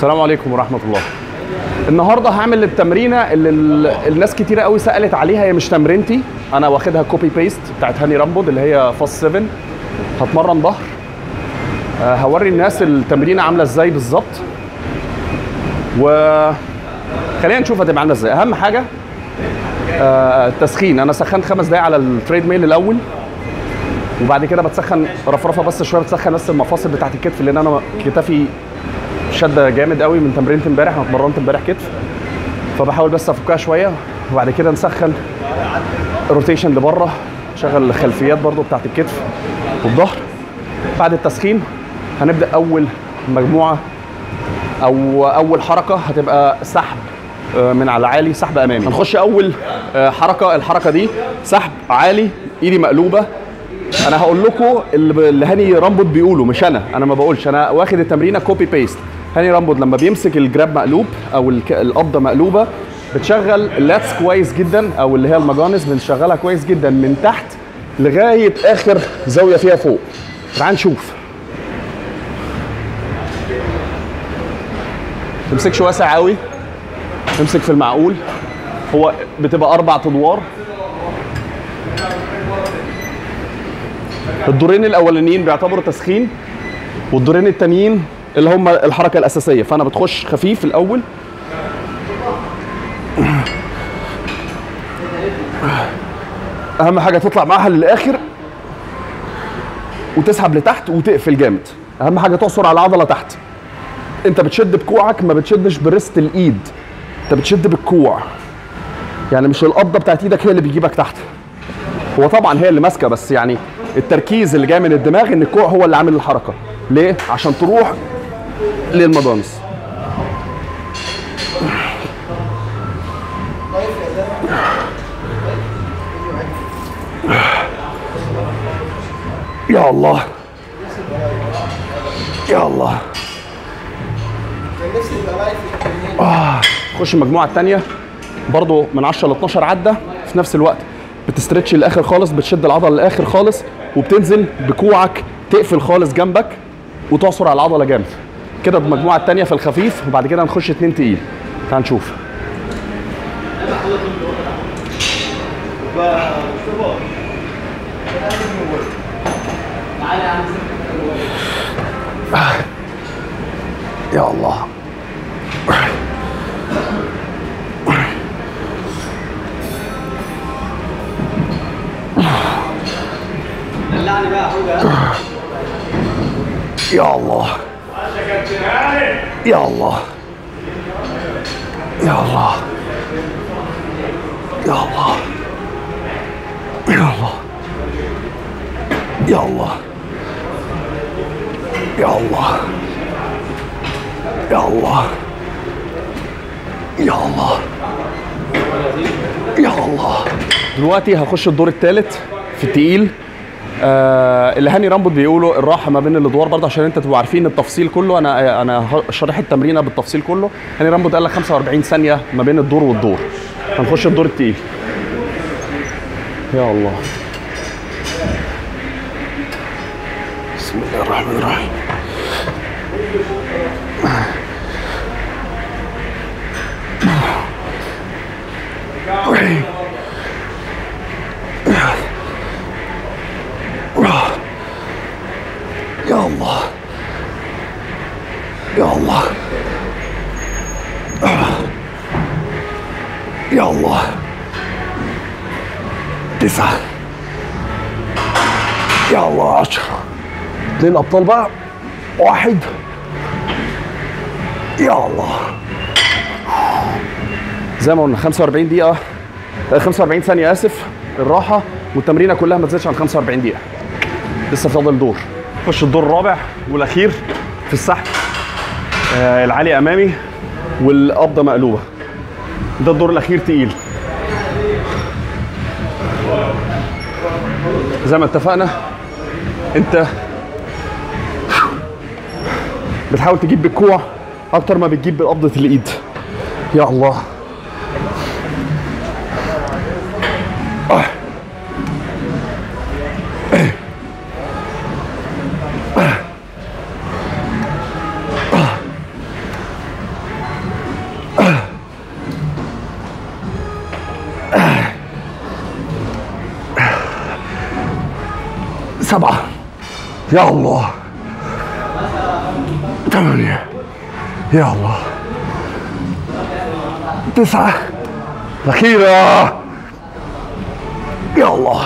السلام عليكم ورحمه الله النهارده هعمل التمرينه اللي ال- الناس كتيره قوي سالت عليها هي مش تمرينتي انا واخدها كوبي بيست بتاعت هاني رامبود اللي هي فاس 7 هتمرن ظهر آه، هوري الناس التمرينه عامله ازاي بالظبط و خلينا نشوف هتبقى عامله ازاي اهم حاجه آه، التسخين انا سخنت خمس دقايق على التريد ميل الاول وبعد كده بتسخن رفرفه بس شويه بتسخن بس المفاصل بتاعت الكتف لان انا كتفي شده جامد قوي من تمرينه امبارح انا اتمرنت امبارح كتف فبحاول بس افكها شويه وبعد كده نسخن روتيشن لبره شغل الخلفيات برضو بتاعت الكتف والظهر بعد التسخين هنبدا اول مجموعه او اول حركه هتبقى سحب آه، من على عالي سحب امامي هنخش اول آه، حركه الحركه دي سحب عالي ايدي مقلوبه انا هقول لكم اللي اللي هاني رامبود بيقوله مش انا انا ما بقولش انا واخد التمرينه كوبي بيست هاني رامبود لما بيمسك الجراب مقلوب او الك- القبضه مقلوبه بتشغل اللاتس كويس جدا او اللي هي المجانس بنشغلها كويس جدا من تحت لغايه اخر زاويه فيها فوق تعال نشوف تمسكش واسع قوي تمسك في المعقول هو بتبقى اربع ادوار الدورين الاولانيين بيعتبروا تسخين والدورين التانيين اللي هم الحركه الاساسيه فانا بتخش خفيف الاول اهم حاجه تطلع معاها للاخر وتسحب لتحت وتقفل جامد اهم حاجه تعصر على العضله تحت انت بتشد بكوعك ما بتشدش بريست الايد انت بتشد بالكوع يعني مش القبضه بتاعت ايدك هي اللي بيجيبك تحت هو طبعا هي اللي ماسكه بس يعني التركيز اللي جاي من الدماغ ان الكوع هو اللي عامل الحركه ليه عشان تروح للمدانس يا الله يا الله آه. خش المجموعه الثانيه برضو من 10 ل 12 عده في نفس الوقت بتسترتش للاخر خالص بتشد العضله للاخر خالص وبتنزل بكوعك تقفل خالص جنبك وتعصر على العضله جامد كده المجموعه الثانيه في الخفيف وبعد كده نخش اتنين تقيل تعال نشوف يا الله دلعني بقى حوجه يا الله يا الله يا الله يا الله يا الله يا الله يا الله يا الله يا الله يا الله دلوقتي هخش الدور الثالث في التقيل آه اللي هاني رامبود بيقولوا الراحه ما بين الادوار برضه عشان انت تبقوا عارفين التفصيل كله انا انا ه- شارح التمرينه بالتفصيل كله هاني رامبود قال لك 45 ثانيه ما بين الدور والدور هنخش الدور التقيل يا الله بسم الله الرحمن الرحيم يا الله يا الله يا الله تسعة يا الله عشرة اثنين أبطال بقى واحد يا الله زي ما قلنا 45 دقيقة آه، 45 ثانية آسف الراحة والتمرينة كلها ما تزيدش عن 45 دقيقة لسه فاضل دور خش الدور الرابع والاخير في السحب آه العالي امامي والقبضه مقلوبه ده الدور الاخير تقيل زي ما اتفقنا انت بتحاول تجيب بالكوع اكتر ما بتجيب بقبضه الايد يا الله آه. سبعة يا الله ثمانية يا الله تسعة الأخيرة يا الله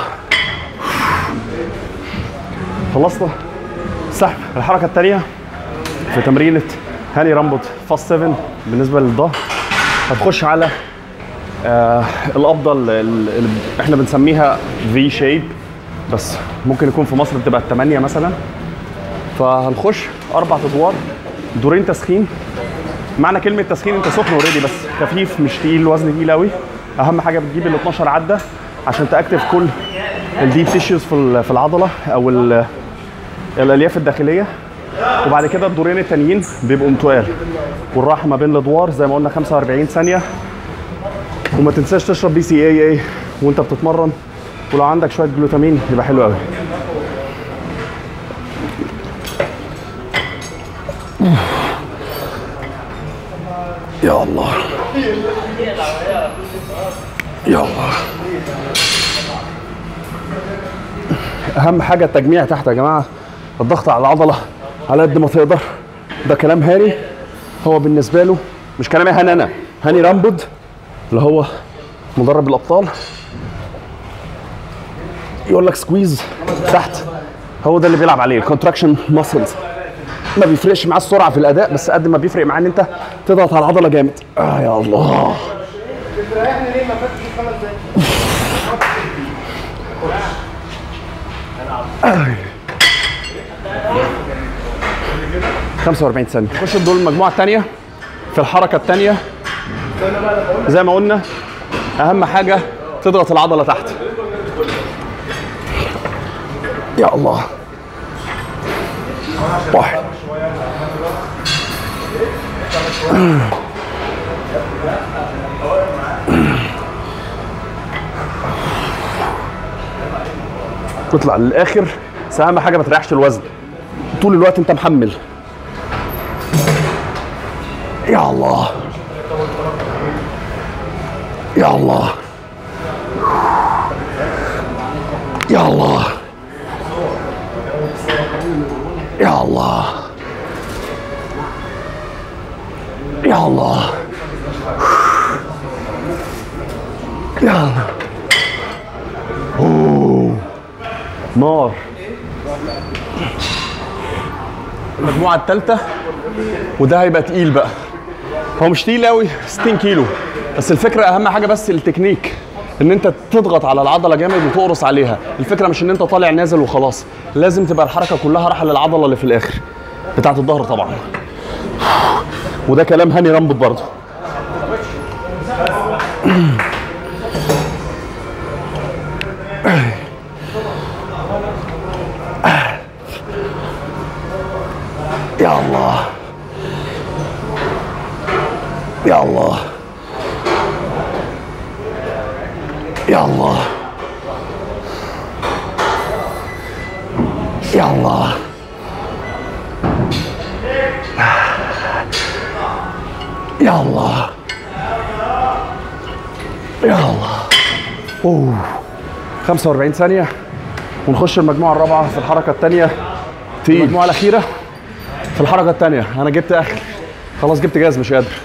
خلصنا سحب الحركة التانية في تمرينة هاني رامبوت فاست 7 بالنسبة للظهر هتخش على آه الافضل ال- ال- احنا بنسميها في شيب بس ممكن يكون في مصر بتبقى الثمانية مثلا فهنخش اربع ادوار دورين تسخين معنى كلمة تسخين انت سخن اوريدي بس خفيف مش تقيل وزن تقيل قوي اهم حاجة بتجيب ال 12 عدة عشان تاكتف كل الديب تيشوز في ال- في العضلة او ال- الالياف الداخلية وبعد كده الدورين التانيين بيبقوا متوال والراحة ما بين الادوار زي ما قلنا 45 ثانية وما تنساش تشرب بي سي اي اي وانت بتتمرن ولو عندك شويه جلوتامين يبقى حلو قوي يا الله يا الله اهم حاجه التجميع تحت يا جماعه الضغط على العضله على قد ما تقدر ده كلام هاني هو بالنسبه له مش كلامي هاني انا هاني رامبود اللي هو مدرب الابطال يقول لك سكويز تحت هو ده اللي بيلعب عليه الكونتراكشن ماسلز ما بيفرقش معاه السرعه في الاداء بس قد ما بيفرق معاه ان انت تضغط على العضله جامد اه يا الله ريحني ليه ما فاتش خمس دقايق 45 ثانيه نخش دول المجموعه الثانيه في الحركه الثانيه زي ما قلنا اهم حاجه تضغط العضله تحت يا الله واحد تطلع للاخر بس اهم حاجه ما تريحش الوزن طول الوقت انت محمل يا الله يا الله يا الله يا الله يا الله يا الله أوه. نار المجموعة الثالثة وده هيبقى تقيل بقى هو مش تقيل قوي 60 كيلو بس الفكرة أهم حاجة بس التكنيك ان انت تضغط على العضله جامد وتقرص عليها الفكره مش ان انت طالع نازل وخلاص لازم تبقى الحركه كلها رايحه للعضله اللي في الاخر بتاعه الظهر طبعا وده كلام هاني رامبوت برضه يا الله يا الله يا الله يا الله يا الله يا الله اوه 45 ثانية ونخش المجموعة الرابعة في الحركة الثانية في المجموعة الأخيرة في الحركة الثانية أنا جبت آخر خلاص جبت جاز مش قادر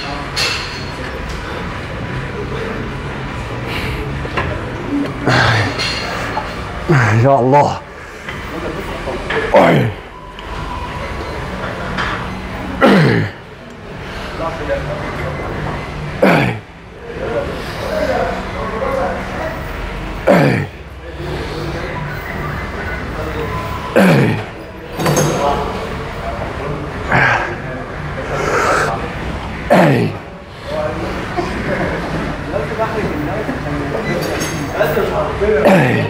يا الله أي. أي. أي. أي. أي. أي.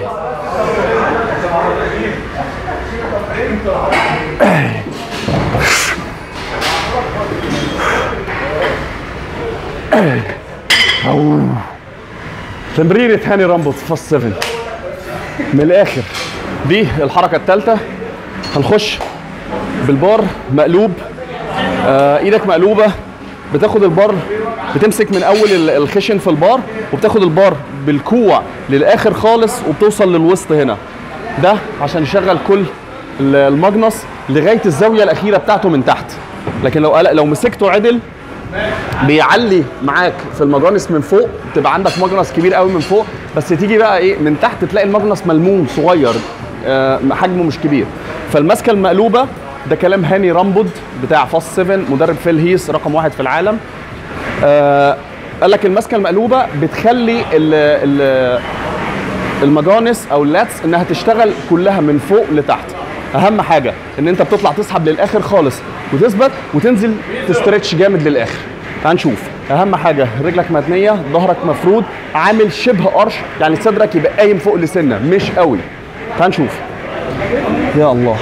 أوه. تمريرة هاني رامبوت فاست 7 من الاخر دي الحركة الثالثة هنخش بالبار مقلوب آه ايدك مقلوبة بتاخد البار بتمسك من اول ال- الخشن في البار وبتاخد البار بالكوع للاخر خالص وبتوصل للوسط هنا ده عشان يشغل كل ال- المجنص لغايه الزاويه الاخيره بتاعته من تحت لكن لو قلق لو مسكته عدل بيعلي معاك في المجانس من فوق تبقى عندك مجنس كبير قوي من فوق بس تيجي بقى ايه من تحت تلاقي المجنس ملموم صغير آه حجمه مش كبير فالماسكه المقلوبه ده كلام هاني رامبود بتاع فاس 7 مدرب فيل هيس رقم واحد في العالم آه قال لك الماسكه المقلوبه بتخلي ال ال المجانس او اللاتس انها تشتغل كلها من فوق لتحت اهم حاجه ان انت بتطلع تسحب للاخر خالص وتثبت وتنزل تستريتش جامد للاخر تعال نشوف اهم حاجه رجلك متنيه ظهرك مفرود عامل شبه قرش يعني صدرك يبقى قايم فوق لسنه مش قوي تعال نشوف يا الله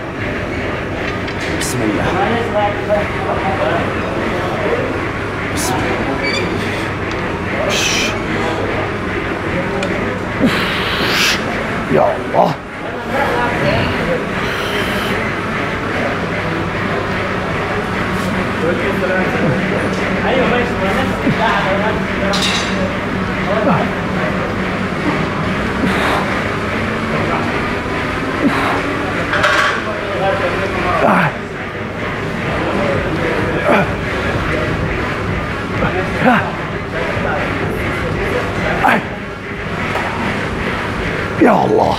بسم الله بسم الله يا الله يا الله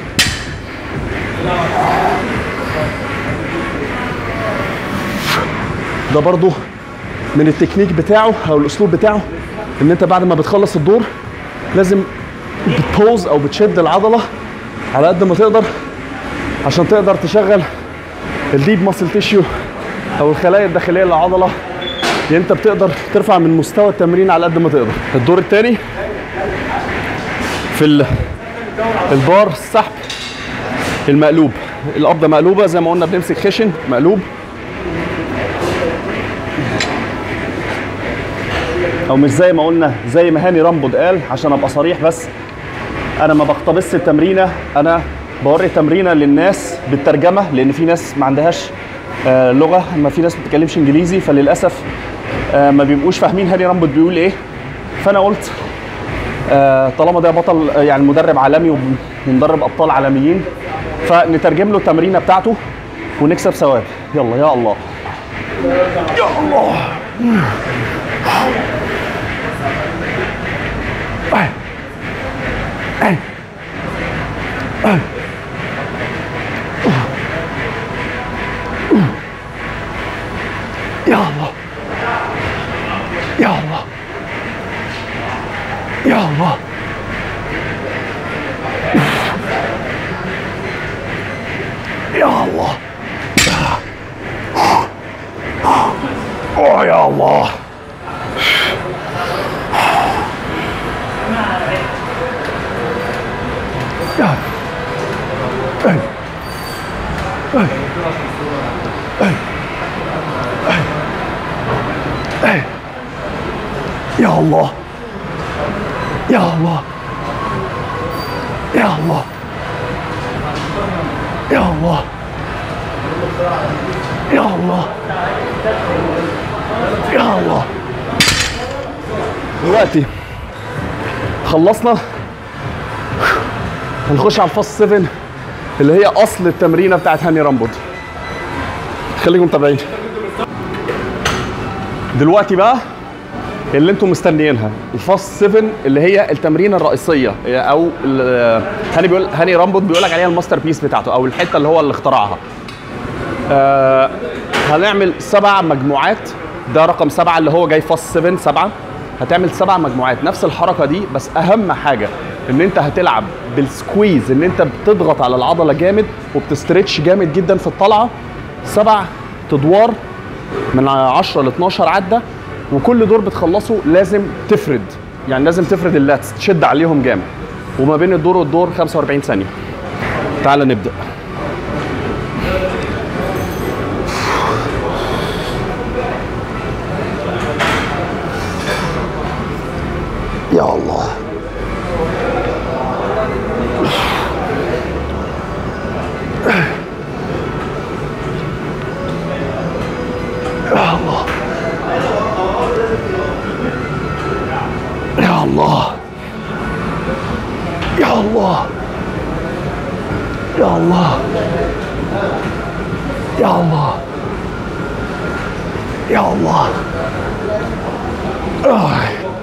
ده برضو من التكنيك بتاعه او الاسلوب بتاعه ان انت بعد ما بتخلص الدور لازم بتبوز او بتشد العضله على قد ما تقدر عشان تقدر تشغل الديب ماسل تيشيو او الخلايا الداخليه للعضله يعني انت بتقدر ترفع من مستوى التمرين على قد ما تقدر الدور الثاني في ال- البار السحب المقلوب القبضه مقلوبه زي ما قلنا بنمسك خشن مقلوب او مش زي ما قلنا زي ما هاني رامبود قال عشان ابقى صريح بس انا ما بقتبس التمرينه انا بوري تمرينه للناس بالترجمه لان في ناس ما عندهاش آه، لغه ما في ناس ما بتتكلمش انجليزي فللاسف آه، ما بيبقوش فاهمين هاني رامبود بيقول ايه فانا قلت آه، طالما ده بطل آه، يعني مدرب عالمي وبندرب ابطال عالميين فنترجم له التمرينه بتاعته ونكسب ثواب يلا يا الله يا الله أي. أي. أي. يا الله يا الله يا الله يا الله اوه يا الله يا اي اي اي اي اي يا الله يا الله يا الله يا الله يا الله يا الله دلوقتي خلصنا هنخش على الفاست 7 اللي هي اصل التمرينه بتاعت هاني رامبود خليكم متابعين دلوقتي بقى اللي انتم مستنيينها الفاست 7 اللي هي التمرينه الرئيسيه او ال- هاني بيقول هاني رامبود بيقول لك عليها الماستر بيس بتاعته او الحته اللي هو اللي اخترعها آه هنعمل سبع مجموعات ده رقم سبعه اللي هو جاي فاست 7 سبعه هتعمل سبع مجموعات نفس الحركه دي بس اهم حاجه ان انت هتلعب بالسكويز ان انت بتضغط على العضله جامد وبتستريتش جامد جدا في الطلعه سبع ادوار من 10 ل 12 عده وكل دور بتخلصه لازم تفرد يعني لازم تفرد اللاتس تشد عليهم جامد وما بين الدور والدور 45 ثانيه تعال نبدا يا الله يا الله يا الله يا الله الله يا الله يا الله آه.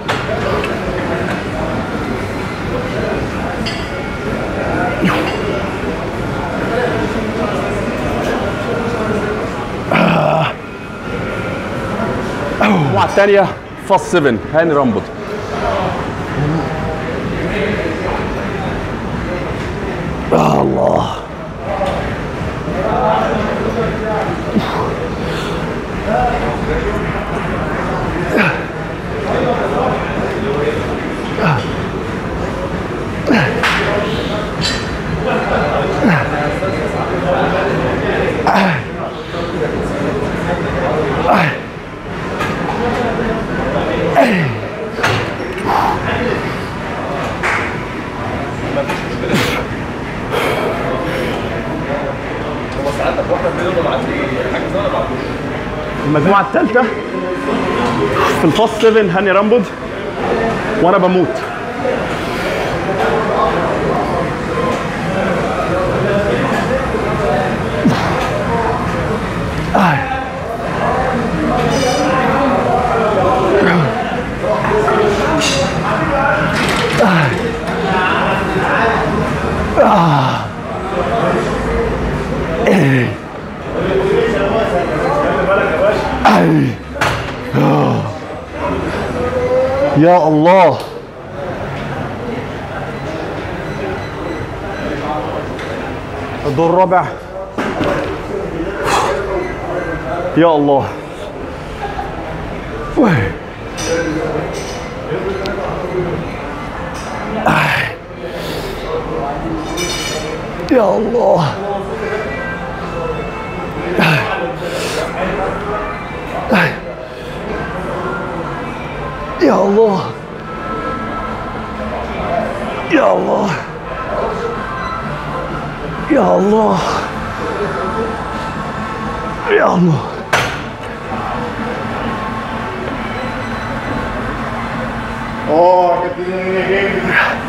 آه. المجموعة الثانية فاست 7 هاني رامبوت يا الله المجموعة الثالثة في الفاست 7 هاني رامبود وانا بموت آه. آه. إيه. أي. آه. يا الله الدور الرابع يا الله وي. آه. يا الله يا الله يا الله يا الله يا الله اه كانت الدنيا جامد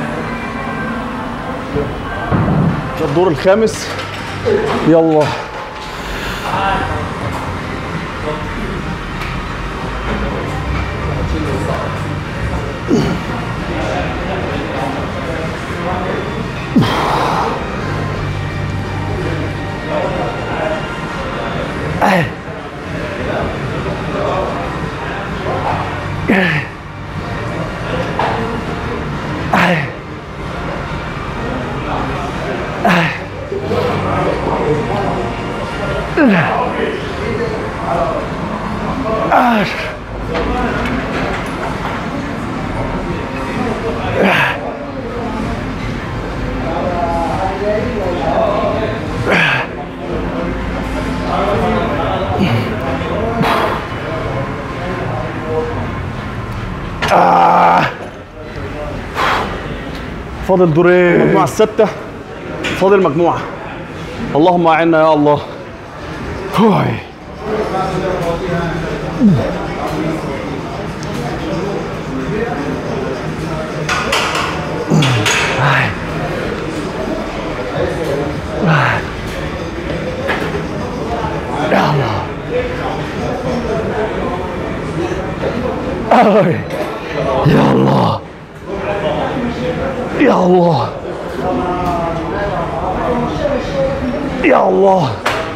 ده الدور الخامس يلا فاضل دورين المجموعة الستة فاضل مجموعة اللهم أعنا يا الله هوي. يا الله أوي. يا الله يا الله يا الله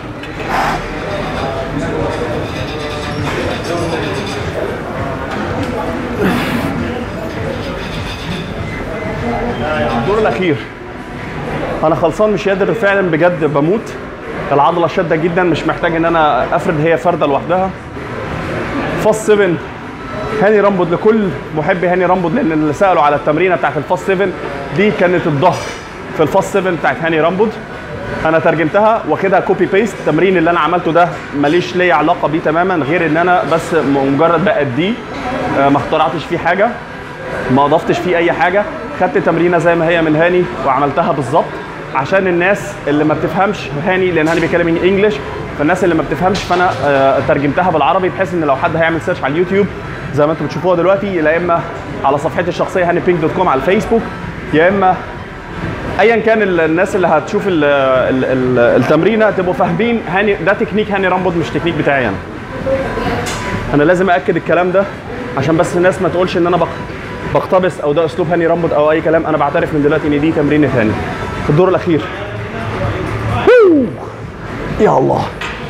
الدور الاخير انا خلصان مش قادر فعلا بجد بموت العضله شاده جدا مش محتاج ان انا افرد هي فرده لوحدها فاست 7 هاني رامبود لكل محبي هاني رامبود لان اللي سالوا على التمرينه بتاعت الفاست 7 دي كانت الظهر في الفاست 7 بتاعت هاني رامبود انا ترجمتها واخدها كوبي بيست التمرين اللي انا عملته ده ماليش ليا علاقه بيه تماما غير ان انا بس مجرد باديه آه، ما اخترعتش فيه حاجه ما اضفتش فيه اي حاجه خدت تمرينه زي ما هي من هاني وعملتها بالظبط عشان الناس اللي ما بتفهمش هاني لان هاني بيتكلم انجلش فالناس اللي ما بتفهمش فانا آه، ترجمتها بالعربي بحيث ان لو حد هيعمل سيرش على اليوتيوب زي ما انتم بتشوفوها دلوقتي يا اما على صفحتي الشخصيه هاني بينك دوت كوم على الفيسبوك يا اما ايا كان ال- الناس اللي هتشوف ال ال ال التمرينه تبقوا فاهمين هاني ده تكنيك هاني رامبود مش تكنيك بتاعي انا انا لازم اكد الكلام ده عشان بس الناس ما تقولش ان انا بق- بقتبس او ده اسلوب هاني رامبود او اي كلام انا بعترف من دلوقتي ان دي تمرينه هاني في الدور الاخير هو. يا الله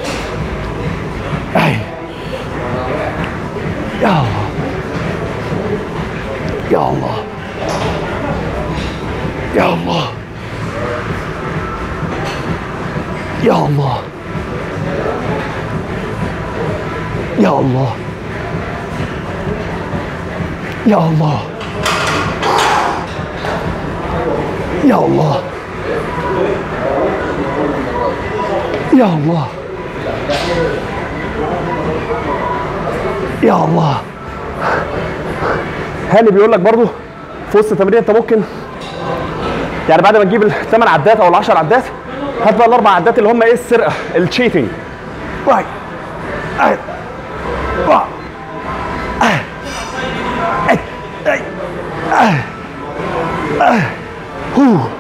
أي. يا الله يا الله يا الله يا الله يا الله يا الله يا الله يا الله يا الله هاني بيقول لك برضو في وسط التمرين انت ممكن يعني بعد ما تجيب الثمان عدات او العشر عدات هات بقى الاربع عدات اللي هم ايه السرقه التشيتنج واحد واحد واحد واحد. واحد. واحد. واحد. هو.